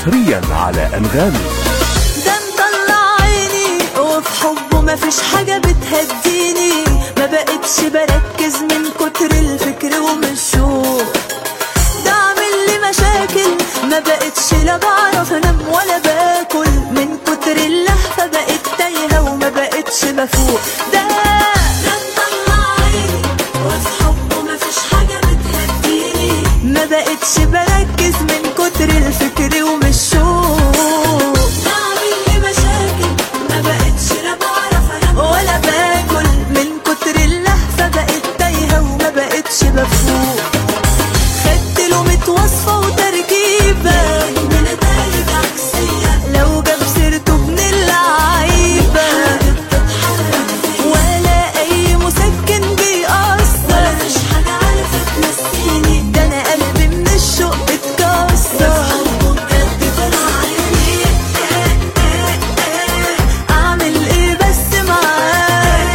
حصريا على أنغامي ده مطلع عيني وفي حبه مفيش حاجة بتهديني ما بقتش بركز من كتر الفكر ومشوق ده عامل لي مشاكل ما بقتش لا بعرف انام ولا باكل من كتر اللهفة بقيت تايهة وما بقتش بفوق ده ده مطلع عيني وفي حبه مفيش حاجة بتهديني ما بقتش بركز من كتر الفكر ومشوق ده عامل لي مشاكل ما بقتش لا بعرف انام ولا باكل من كتر اللهفة بقيت تايهة وما بقتش بفوق خدت له ميت وصفة وتركيبة بنتائج عكسية لو جاب سيرته من اللعيبة ولا أي مسكن بيأثر مفيش حاجة عارفة تنسيني ده أنا قلبي من الشوق اتكسر أعمل إيه بس معاه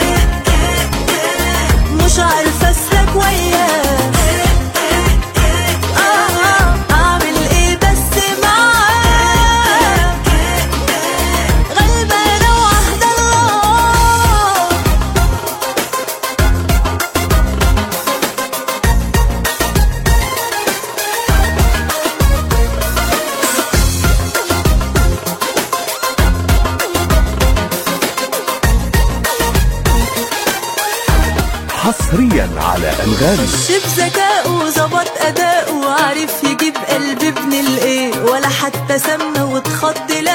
مش عارفة أسلك وياه آه، أعمل إيه بس معاه غلبانة وحدة الله حصريا على أنغامي خش بذكائه ظبط أداؤه عارف يجيب قلب ابن الإيه ولا حتى سمى واتخض